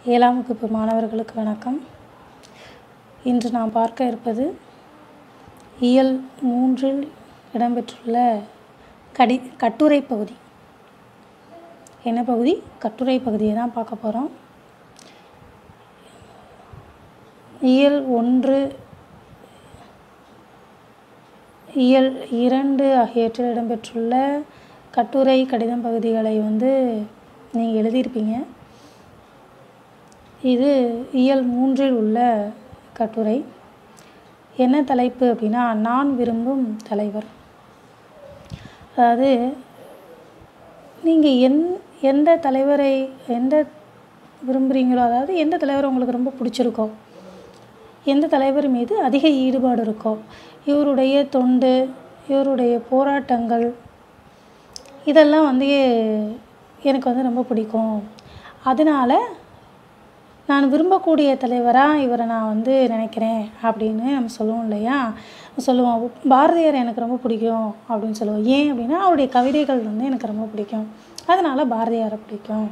ஏழாம் வகுப்பு மாணவர்களுக்கு வணக்கம் இன்று நாம் பார்க்க இருப்பது இயல் மூன்றில் இடம்பெற்றுள்ள கடி கட்டுரை பகுதி என்ன பகுதி கட்டுரை பகுதியை தான் பார்க்க போகிறோம் இயல் ஒன்று இயல் இரண்டு ஆகியவற்றில் இடம்பெற்றுள்ள கட்டுரை கடிதம் பகுதிகளை வந்து நீங்கள் எழுதியிருப்பீங்க இது இயல் மூன்றில் உள்ள கட்டுரை என்ன தலைப்பு அப்படின்னா நான் விரும்பும் தலைவர் அதாவது நீங்கள் எந் எந்த தலைவரை எந்த விரும்புகிறீங்களோ அதாவது எந்த தலைவர் உங்களுக்கு ரொம்ப பிடிச்சிருக்கோ எந்த தலைவர் மீது அதிக ஈடுபாடு இருக்கோ இவருடைய தொண்டு இவருடைய போராட்டங்கள் இதெல்லாம் வந்து எனக்கு வந்து ரொம்ப பிடிக்கும் அதனால் நான் விரும்பக்கூடிய தலைவராக இவரை நான் வந்து நினைக்கிறேன் அப்படின்னு நம்ம சொல்லுவோம் இல்லையா சொல்லுவோம் பாரதியார் எனக்கு ரொம்ப பிடிக்கும் அப்படின்னு சொல்லுவோம் ஏன் அப்படின்னா அவருடைய கவிதைகள் வந்து எனக்கு ரொம்ப பிடிக்கும் அதனால் பாரதியாரை பிடிக்கும்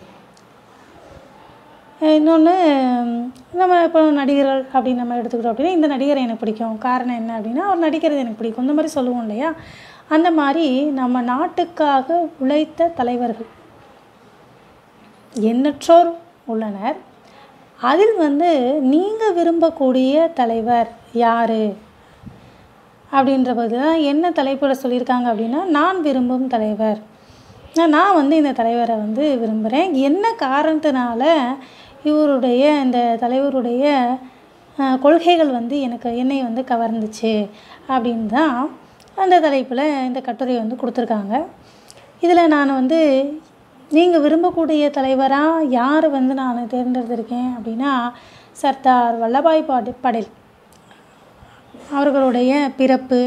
இன்னொன்று நம்ம இப்போ நடிகர்கள் அப்படின்னு நம்ம எடுத்துக்கிட்டோம் அப்படின்னா இந்த நடிகரை எனக்கு பிடிக்கும் காரணம் என்ன அப்படின்னா அவர் நடிக்கிறது எனக்கு பிடிக்கும் இந்த மாதிரி சொல்லுவோம் இல்லையா அந்த மாதிரி நம்ம நாட்டுக்காக உழைத்த தலைவர்கள் எண்ணற்றோர் உள்ளனர் அதில் வந்து நீங்கள் விரும்பக்கூடிய தலைவர் யார் அப்படின்ற பகுதி தான் என்ன தலைப்பில் சொல்லியிருக்காங்க அப்படின்னா நான் விரும்பும் தலைவர் நான் வந்து இந்த தலைவரை வந்து விரும்புகிறேன் என்ன காரணத்தினால இவருடைய இந்த தலைவருடைய கொள்கைகள் வந்து எனக்கு என்னை வந்து கவர்ந்துச்சு அப்படின்னு தான் அந்த தலைப்பில் இந்த கட்டுரை வந்து கொடுத்துருக்காங்க இதில் நான் வந்து நீங்கள் விரும்பக்கூடிய தலைவராக யார் வந்து நான் தேர்ந்தெடுத்திருக்கேன் அப்படின்னா சர்தார் வல்லபாய் பாடி படேல் அவர்களுடைய பிறப்பு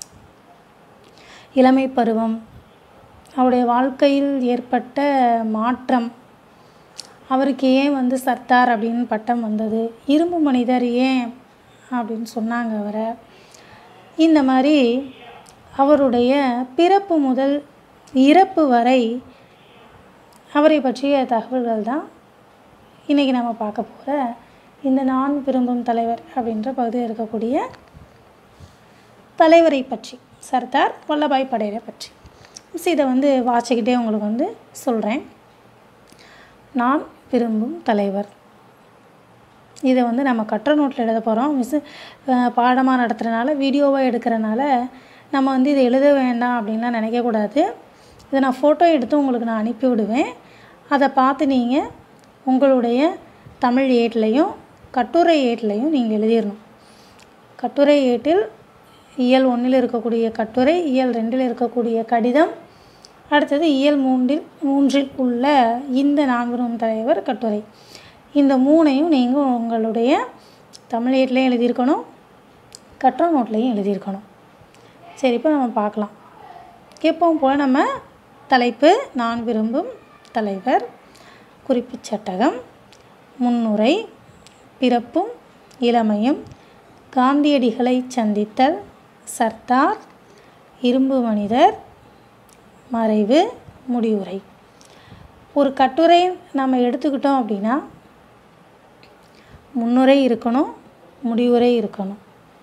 இளமை பருவம் அவருடைய வாழ்க்கையில் ஏற்பட்ட மாற்றம் அவருக்கு ஏன் வந்து சர்தார் அப்படின்னு பட்டம் வந்தது இரும்பு மனிதர் ஏன் அப்படின்னு சொன்னாங்க அவரை இந்த மாதிரி அவருடைய பிறப்பு முதல் இறப்பு வரை அவரை பற்றிய தகவல்கள் தான் இன்றைக்கி நம்ம பார்க்க போகிற இந்த நான் விரும்பும் தலைவர் அப்படின்ற பகுதியில் இருக்கக்கூடிய தலைவரை பற்றி சர்தார் வல்லபாய் படேலை பற்றி மிஸ் இதை வந்து வாசிக்கிட்டே உங்களுக்கு வந்து சொல்கிறேன் நான் விரும்பும் தலைவர் இதை வந்து நம்ம கற்ற நோட்டில் எழுத போகிறோம் மிஸ்ஸு பாடமாக நடத்துகிறனால வீடியோவாக எடுக்கிறனால நம்ம வந்து இதை எழுத வேண்டாம் அப்படின்லாம் நினைக்கக்கூடாது இதை நான் ஃபோட்டோ எடுத்து உங்களுக்கு நான் அனுப்பி விடுவேன் அதை பார்த்து நீங்கள் உங்களுடைய தமிழ் ஏட்லையும் கட்டுரை ஏட்லையும் நீங்கள் எழுதிடணும் கட்டுரை ஏட்டில் இயல் ஒன்றில் இருக்கக்கூடிய கட்டுரை இயல் ரெண்டில் இருக்கக்கூடிய கடிதம் அடுத்தது இயல் மூன்றில் மூன்றில் உள்ள இந்த நான்கு தலைவர் கட்டுரை இந்த மூணையும் நீங்கள் உங்களுடைய தமிழ் ஏட்லேயும் எழுதியிருக்கணும் கட்டுரை நோட்லேயும் எழுதியிருக்கணும் சரி இப்போ நம்ம பார்க்கலாம் எப்பவும் போல் நம்ம தலைப்பு நான் விரும்பும் தலைவர் குறிப்பு சட்டகம் முன்னுரை பிறப்பும் இளமையும் காந்தியடிகளை சந்தித்தல் சர்தார் இரும்பு மனிதர் மறைவு முடிவுரை ஒரு கட்டுரை நம்ம எடுத்துக்கிட்டோம் அப்படின்னா முன்னுரை இருக்கணும் முடிவுரை இருக்கணும்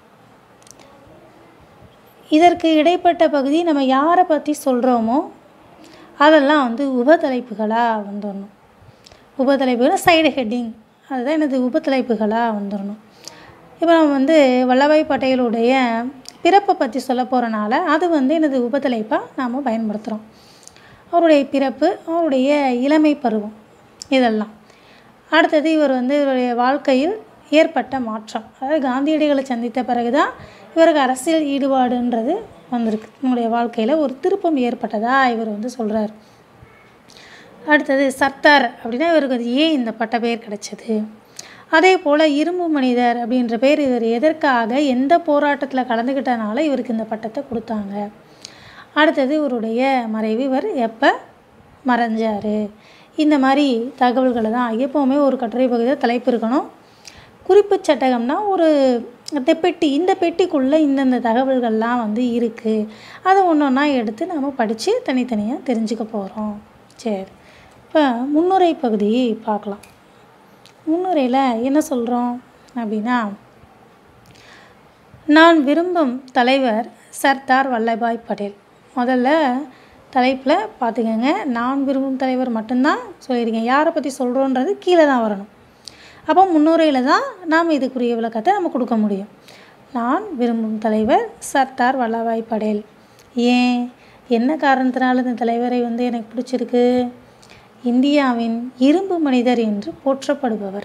இதற்கு இடைப்பட்ட பகுதி நம்ம யாரை பற்றி சொல்கிறோமோ அதெல்லாம் வந்து உபதலைப்புகளாக வந்துடணும் உபதலைப்புகள் சைடு ஹெட்டிங் அதுதான் எனது உபதலைப்புகளாக வந்துடணும் இப்போ நம்ம வந்து வல்லபாய் பட்டேலுடைய பிறப்பை பற்றி சொல்ல போகிறனால அது வந்து எனது உபதலைப்பாக நாம் பயன்படுத்துகிறோம் அவருடைய பிறப்பு அவருடைய இளமை பருவம் இதெல்லாம் அடுத்தது இவர் வந்து இவருடைய வாழ்க்கையில் ஏற்பட்ட மாற்றம் அதாவது காந்தியடிகளை சந்தித்த பிறகு தான் இவருக்கு அரசியல் ஈடுபாடுன்றது வந்திருக்கு நம்முடைய வாழ்க்கையில் ஒரு திருப்பம் ஏற்பட்டதாக இவர் வந்து சொல்கிறார் அடுத்தது சர்தார் அப்படின்னா இவருக்கு அது ஏன் இந்த பட்ட பெயர் கிடைச்சது அதே போல் இரும்பு மனிதர் அப்படின்ற பேர் இவர் எதற்காக எந்த போராட்டத்தில் கலந்துக்கிட்டனால இவருக்கு இந்த பட்டத்தை கொடுத்தாங்க அடுத்தது இவருடைய மறைவு இவர் எப்போ மறைஞ்சார் இந்த மாதிரி தகவல்களை தான் எப்போவுமே ஒரு கட்டுரை பகுதியில் தலைப்பு இருக்கணும் குறிப்பு சட்டகம்னா ஒரு இந்த பெட்டி இந்த பெட்டிக்குள்ளே இந்தந்த தகவல்கள்லாம் வந்து இருக்குது அதை ஒன்று ஒன்றா எடுத்து நம்ம படித்து தனித்தனியாக தெரிஞ்சுக்க போகிறோம் சரி இப்போ முன்னுரை பகுதி பார்க்கலாம் முன்னுரையில் என்ன சொல்கிறோம் அப்படின்னா நான் விரும்பும் தலைவர் சர்தார் வல்லபாய் படேல் முதல்ல தலைப்பில் பார்த்துக்கங்க நான் விரும்பும் தலைவர் மட்டும்தான் சொல்லியிருக்கேன் யாரை பற்றி சொல்கிறோன்றது கீழே தான் வரணும் அப்போ முன்னுரையில் தான் நாம் இதுக்குரிய விளக்கத்தை நம்ம கொடுக்க முடியும் நான் விரும்பும் தலைவர் சர்தார் வல்லபாய் படேல் ஏன் என்ன காரணத்தினால இந்த தலைவரை வந்து எனக்கு பிடிச்சிருக்கு இந்தியாவின் இரும்பு மனிதர் என்று போற்றப்படுபவர்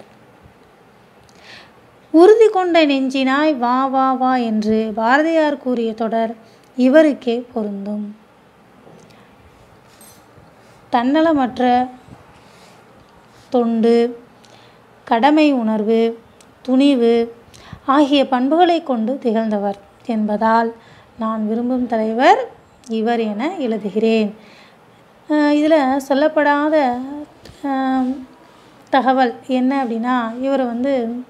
உறுதி கொண்ட நெஞ்சினாய் வா வா வா என்று பாரதியார் கூறிய தொடர் இவருக்கே பொருந்தும் தன்னலமற்ற தொண்டு கடமை உணர்வு துணிவு ஆகிய பண்புகளை கொண்டு திகழ்ந்தவர் என்பதால் நான் விரும்பும் தலைவர் இவர் என எழுதுகிறேன் இதில் சொல்லப்படாத ஆம், தகவல் என்ன அப்படின்னா இவர் வந்து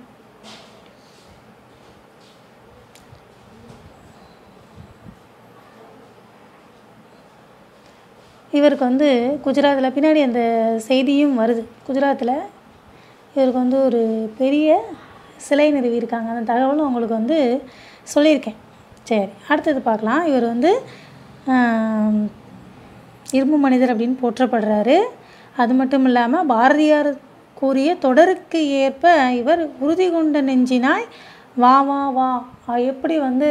இவருக்கு வந்து குஜராத்தில் பின்னாடி அந்த செய்தியும் வருது குஜராத்தில் இவருக்கு வந்து ஒரு பெரிய சிலை நிறுவியிருக்காங்க அந்த தகவலும் உங்களுக்கு வந்து சொல்லியிருக்கேன் சரி அடுத்தது பார்க்கலாம் இவர் வந்து ஆம், இரும்பு மனிதர் அப்படின்னு போற்றப்படுறாரு அது மட்டும் இல்லாமல் பாரதியார் கூறிய தொடருக்கு ஏற்ப இவர் உறுதி கொண்ட நெஞ்சினாய் வா வா வா அஹ் எப்படி வந்து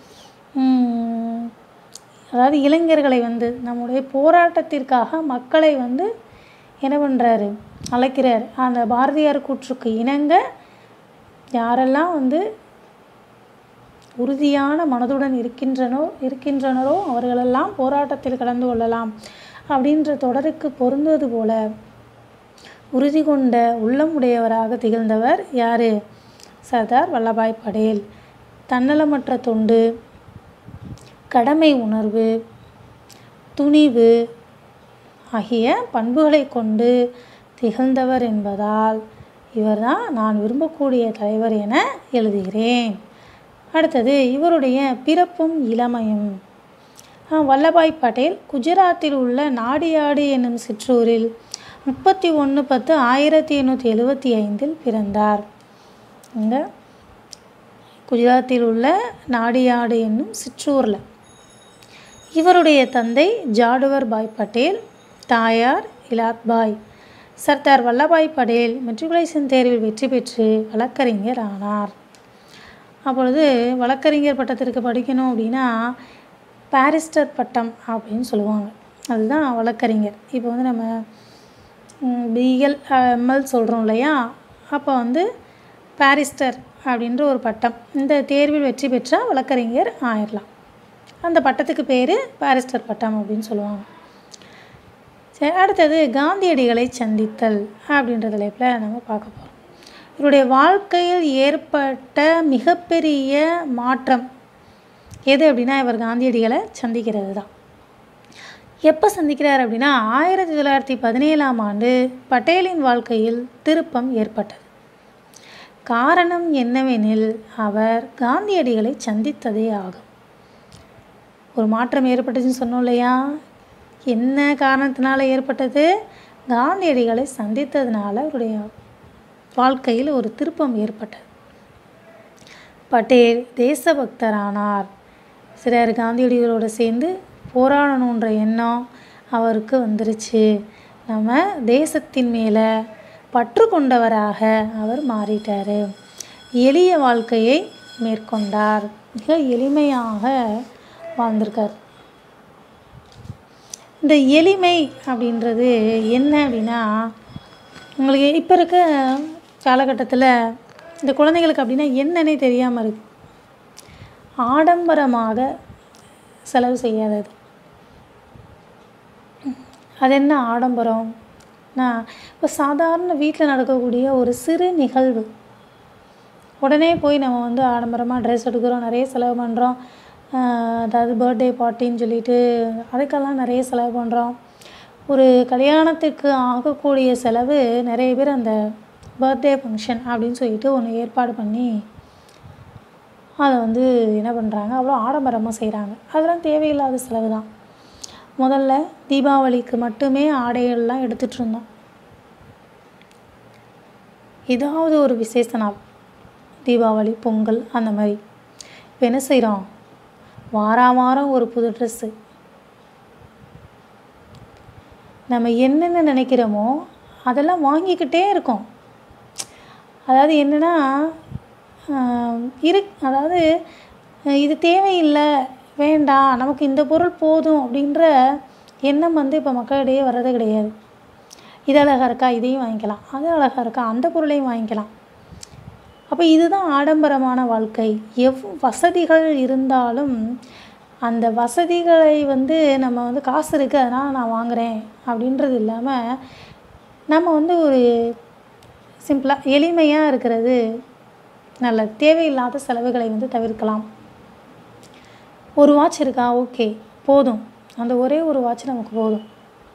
ம், அதாவது இளைஞர்களை வந்து நம்முடைய போராட்டத்திற்காக மக்களை வந்து என்ன பண்ணுறாரு அழைக்கிறார் அந்த பாரதியார் கூற்றுக்கு இணங்க யாரெல்லாம் வந்து உறுதியான மனதுடன் இருக்கின்றனோ இருக்கின்றனரோ அவர்களெல்லாம் போராட்டத்தில் கலந்து கொள்ளலாம் அப்படின்ற தொடருக்கு பொருந்துவது போல உறுதி கொண்ட உள்ளம் உடையவராக திகழ்ந்தவர் யார் சர்தார் வல்லபாய் படேல் தன்னலமற்ற தொண்டு கடமை உணர்வு துணிவு ஆகிய பண்புகளை கொண்டு திகழ்ந்தவர் என்பதால் இவர்தான் நான் விரும்பக்கூடிய தலைவர் என எழுதுகிறேன் அடுத்தது இவருடைய பிறப்பும் இளமையும் ஆ, வல்லபாய் பட்டேல் குஜராத்தில் உள்ள நாடியாடு என்னும் சிற்றூரில் முப்பத்தி ஒன்று பத்து ஆயிரத்தி எண்ணூற்றி எழுவத்தி ஐந்தில் பிறந்தார் இங்கே குஜராத்தில் உள்ள நாடியாடு என்னும் சிற்றூரில் இவருடைய தந்தை ஜாடுவர் பாய் பட்டேல் தாயார் இலாத் பாய் சர்தார் வல்லபாய் படேல் மெட்ரிகுலேஷன் தேர்வில் வெற்றி பெற்று வழக்கறிஞர் ஆனார் அப்பொழுது வழக்கறிஞர் பட்டத்திற்கு படிக்கணும் அப்படின்னா பாரிஸ்டர் பட்டம் அப்படின்னு சொல்லுவாங்க அதுதான் வழக்கறிஞர் இப்போ வந்து நம்ம பிஎல் எம்எல் சொல்கிறோம் இல்லையா அப்போ வந்து பாரிஸ்டர் அப்படின்ற ஒரு பட்டம் இந்த தேர்வில் வெற்றி பெற்றால் வழக்கறிஞர் ஆயிடலாம் அந்த பட்டத்துக்கு பேர் பாரிஸ்டர் பட்டம் அப்படின்னு சொல்லுவாங்க சரி அடுத்தது காந்தியடிகளை சந்தித்தல் அப்படின்ற தலைப்பில் நம்ம பார்க்க போகிறோம் இவருடைய வாழ்க்கையில் ஏற்பட்ட மிகப்பெரிய மாற்றம் எது அப்படின்னா இவர் காந்தியடிகளை சந்திக்கிறது தான் எப்போ சந்திக்கிறார் அப்படின்னா ஆயிரத்தி தொள்ளாயிரத்தி பதினேழாம் ஆண்டு பட்டேலின் வாழ்க்கையில் திருப்பம் ஏற்பட்டது காரணம் என்னவெனில் அவர் காந்தியடிகளை சந்தித்ததே ஆகும் ஒரு மாற்றம் ஏற்பட்டுச்சுன்னு சொன்னோம் இல்லையா என்ன காரணத்தினால ஏற்பட்டது காந்தியடிகளை சந்தித்ததுனால அவருடைய வாழ்க்கையில் ஒரு திருப்பம் ஏற்பட்டது பட்டேல் தேசபக்தரானார் சிலர் காந்தியடிகளோடு சேர்ந்து போராடணுன்ற எண்ணம் அவருக்கு வந்துருச்சு நம்ம தேசத்தின் மேலே பற்று கொண்டவராக அவர் மாறிட்டார் எளிய வாழ்க்கையை மேற்கொண்டார் மிக எளிமையாக வாழ்ந்திருக்கார் இந்த எளிமை அப்படின்றது என்ன அப்படின்னா உங்களுக்கு இப்போ இருக்க காலகட்டத்தில் இந்த குழந்தைகளுக்கு அப்படின்னா என்னன்னே தெரியாமல் இருக்கு ஆடம்பரமாக செலவு செய்யாதது அது என்ன ஆடம்பரம் நான் இப்போ சாதாரண வீட்டில் நடக்கக்கூடிய ஒரு சிறு நிகழ்வு உடனே போய் நம்ம வந்து ஆடம்பரமாக ட்ரெஸ் எடுக்கிறோம் நிறைய செலவு பண்ணுறோம் அதாவது பர்த்டே பார்ட்டின்னு சொல்லிட்டு அதுக்கெல்லாம் நிறைய செலவு பண்ணுறோம் ஒரு கல்யாணத்துக்கு ஆகக்கூடிய செலவு நிறைய பேர் அந்த பர்த்டே ஃபங்க்ஷன் அப்படின்னு சொல்லிட்டு ஒன்று ஏற்பாடு பண்ணி அதை வந்து என்ன பண்ணுறாங்க அவ்வளோ ஆடம்பரமாக செய்கிறாங்க அதெல்லாம் தேவையில்லாத செலவு தான் முதல்ல தீபாவளிக்கு மட்டுமே ஆடைகள்லாம் எடுத்துகிட்டு இருந்தோம் ஏதாவது ஒரு விசேஷ நாள் தீபாவளி பொங்கல் அந்த மாதிரி இப்போ என்ன செய்கிறோம் வாரா வாரம் ஒரு புது ட்ரெஸ்ஸு நம்ம என்னென்ன நினைக்கிறோமோ அதெல்லாம் வாங்கிக்கிட்டே இருக்கோம் அதாவது என்னென்னா இரு அதாவது அஹ் இது தேவையில்லை வேண்டாம் நமக்கு இந்த பொருள் போதும் அப்படின்ற எண்ணம் வந்து இப்போ மக்களிடையே வர்றது கிடையாது இது அழகாக இருக்கா இதையும் வாங்கிக்கலாம் அது அழகாக இருக்கா அந்த பொருளையும் வாங்கிக்கலாம் அப்போ இதுதான் ஆடம்பரமான வாழ்க்கை எவ் வசதிகள் இருந்தாலும் அந்த வசதிகளை வந்து நம்ம வந்து காசு இருக்குது அதனால் நான் வாங்குகிறேன் அப்படின்றது இல்லாமல் நம்ம வந்து ஒரு சிம்பிளாக எளிமையாக இருக்கிறது நல்ல தேவையில்லாத செலவுகளை வந்து தவிர்க்கலாம் ஒரு வாட்ச் இருக்கா ஓகே போதும் அந்த ஒரே ஒரு வாட்ச் நமக்கு போதும்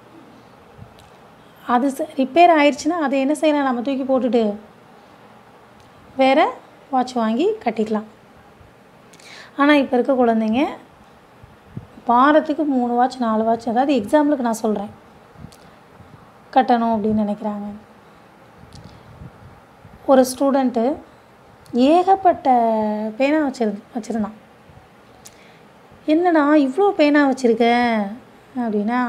அது ரிப்பேர் ஆயிடுச்சுன்னா அதை என்ன செய்யலாம் நம்ம தூக்கி போட்டுட்டு வேறு வாட்ச் வாங்கி கட்டிக்கலாம் ஆனால் இப்போ இருக்க குழந்தைங்க வாரத்துக்கு மூணு வாட்ச் நாலு வாட்ச் அதாவது எக்ஸாம்பிளுக்கு நான் சொல்கிறேன் கட்டணும் அப்படின்னு நினைக்கிறாங்க ஒரு ஸ்டூடெண்ட்டு ஏகப்பட்ட பேனா வச்சிரு வச்சுருந்தான் என்னடா இவ்வளோ பேனா வச்சுருக்க அப்படின்னா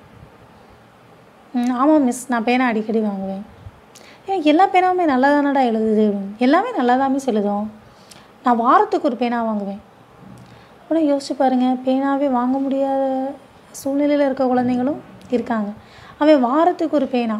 "ம், ஆமாம் மிஸ் நான் பேனா அடிக்கடி வாங்குவேன் ஏன் எல்லா பேனாவுமே நல்லா தானடா எழுதுது அப்படின்னு எல்லாமே நல்லா தான் மிஸ் எழுதும் நான் வாரத்துக்கு ஒரு பேனா வாங்குவேன் உடனே யோசிச்சு பாருங்கள் பேனாவே வாங்க முடியாத சூழ்நிலையில் இருக்க குழந்தைங்களும் இருக்காங்க அவன் வாரத்துக்கு ஒரு பேனா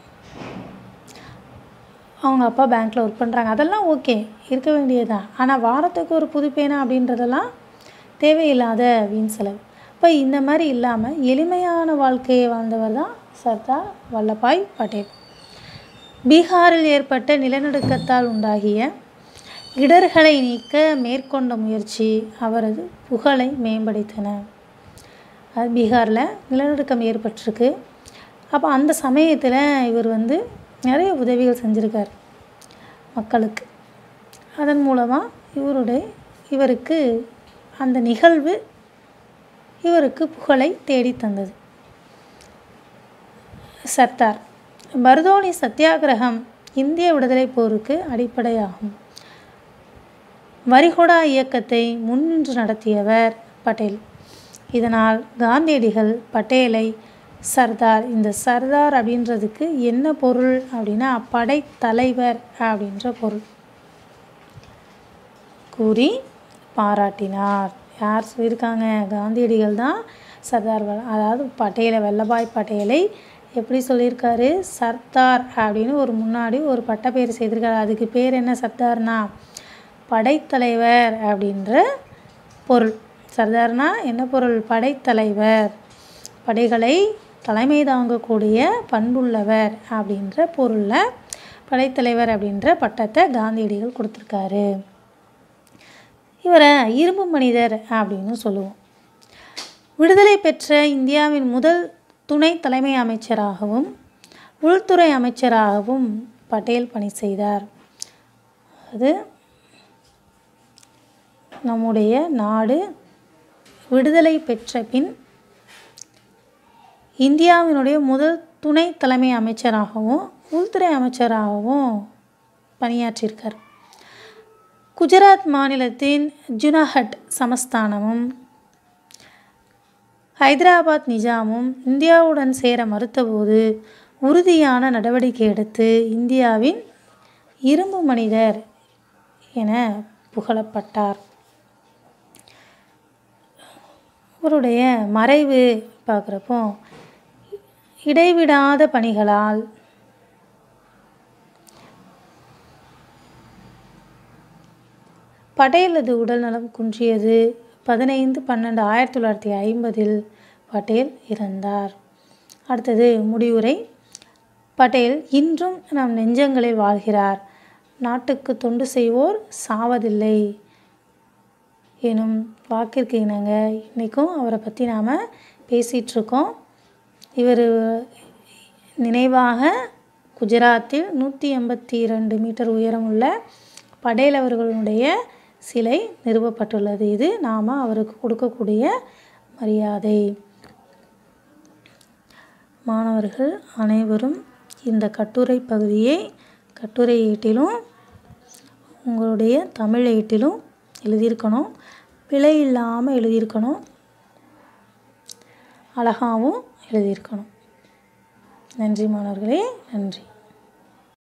அவங்க அப்பா பேங்க்கில் ஒர்க் பண்ணுறாங்க அதெல்லாம் ஓகே இருக்க வேண்டியதுதான் ஆனால் வாரத்துக்கு ஒரு புது பேனா அப்படின்றதெல்லாம் தேவையில்லாத வீண் செலவு இப்போ இந்த மாதிரி இல்லாமல் எளிமையான வாழ்க்கையை வாழ்ந்தவர் தான் சர்தார் வல்லபாய் பட்டேல் பீகாரில் ஏற்பட்ட நிலநடுக்கத்தால் உண்டாகிய இடர்களை நீக்க மேற்கொண்ட முயற்சி அவரது புகழை மேம்படுத்தின அது பீகாரில் நிலநடுக்கம் ஏற்பட்டிருக்கு அப்போ அந்த சமயத்தில் இவர் வந்து நிறைய உதவிகள் செஞ்சுருக்கார் மக்களுக்கு அதன் மூலமாக இவருடைய இவருக்கு அந்த நிகழ்வு இவருக்கு புகழை தேடி தந்தது சர்தார் பர்தோனி சத்தியாகிரகம் இந்திய விடுதலைப் போருக்கு அடிப்படையாகும் வரிகொடா இயக்கத்தை முன்னின்று நடத்தியவர் பட்டேல் இதனால் காந்தியடிகள் பட்டேலை சர்தார் இந்த சர்தார் அப்படின்றதுக்கு என்ன பொருள் அப்படின்னா படைத்தலைவர் அப்படின்ற பொருள் கூறி பாராட்டினார் யார் சொல்லியிருக்காங்க காந்தியடிகள் தான் சர்தார் வ- அதாவது பட்டேலை வல்லபாய் பட்டேலை எப்படி சொல்லியிருக்காரு சர்தார் அப்படின்னு ஒரு முன்னாடி ஒரு பட்டப்பேர் செய்திருக்காரு அதுக்கு பேர் என்ன சர்தார்னா படைத்தலைவர் அப்படின்ற பொருள் சர்தார்னா என்ன பொருள் படைத்தலைவர் படைகளை தலைமை தாங்கக்கூடிய பண்புள்ளவர் அப்படின்ற பொருளில் படைத்தலைவர் அப்படின்ற பட்டத்தை காந்தியடிகள் கொடுத்துருக்காரு இவரை இரும்பு மனிதர் அப்படின்னு சொல்லுவோம் விடுதலை பெற்ற இந்தியாவின் முதல் துணை தலைமை அமைச்சராகவும் உள்துறை அமைச்சராகவும் பட்டேல் பணி செய்தார் அது நம்முடைய நாடு விடுதலை பெற்ற பின் இந்தியாவினுடைய முதல் துணை தலைமை அமைச்சராகவும் உள்துறை அமைச்சராகவும் பணியாற்றியிருக்கார் குஜராத் மாநிலத்தின் ஜுனாகட் சமஸ்தானமும் ஹைதராபாத் நிஜாமும் இந்தியாவுடன் சேர மறுத்தபோது உறுதியான நடவடிக்கை எடுத்து இந்தியாவின் இரும்பு மனிதர் என புகழப்பட்டார் அவருடைய மறைவு பார்க்குறப்போ இடைவிடாத பணிகளால் பட்டேலது உடல்நலம் குன்றியது பதினைந்து பன்னெண்டு ஆயிரத்தி தொள்ளாயிரத்தி ஐம்பதில் பட்டேல் இறந்தார் அடுத்தது முடிவுரை பட்டேல் இன்றும் நம் நெஞ்சங்களில் வாழ்கிறார் நாட்டுக்கு தொண்டு செய்வோர் சாவதில்லை எனும் வாக்கிற்கு இணங்க இன்றைக்கும் அவரை பற்றி நாம் பேசிகிட்ருக்கோம் இவர் நினைவாக குஜராத்தில் நூற்றி எண்பத்தி இரண்டு மீட்டர் உயரமுள்ள படேல் அவர்களுடைய சிலை நிறுவப்பட்டுள்ளது இது நாம் அவருக்கு கொடுக்கக்கூடிய மரியாதை மாணவர்கள் அனைவரும் இந்த கட்டுரை பகுதியை கட்டுரை ஏட்டிலும் உங்களுடைய தமிழ் ஏட்டிலும் எழுதியிருக்கணும் பிழை இல்லாமல் எழுதியிருக்கணும் அழகாகவும் எழுதியிருக்கணும் நன்றி மாணவர்களே நன்றி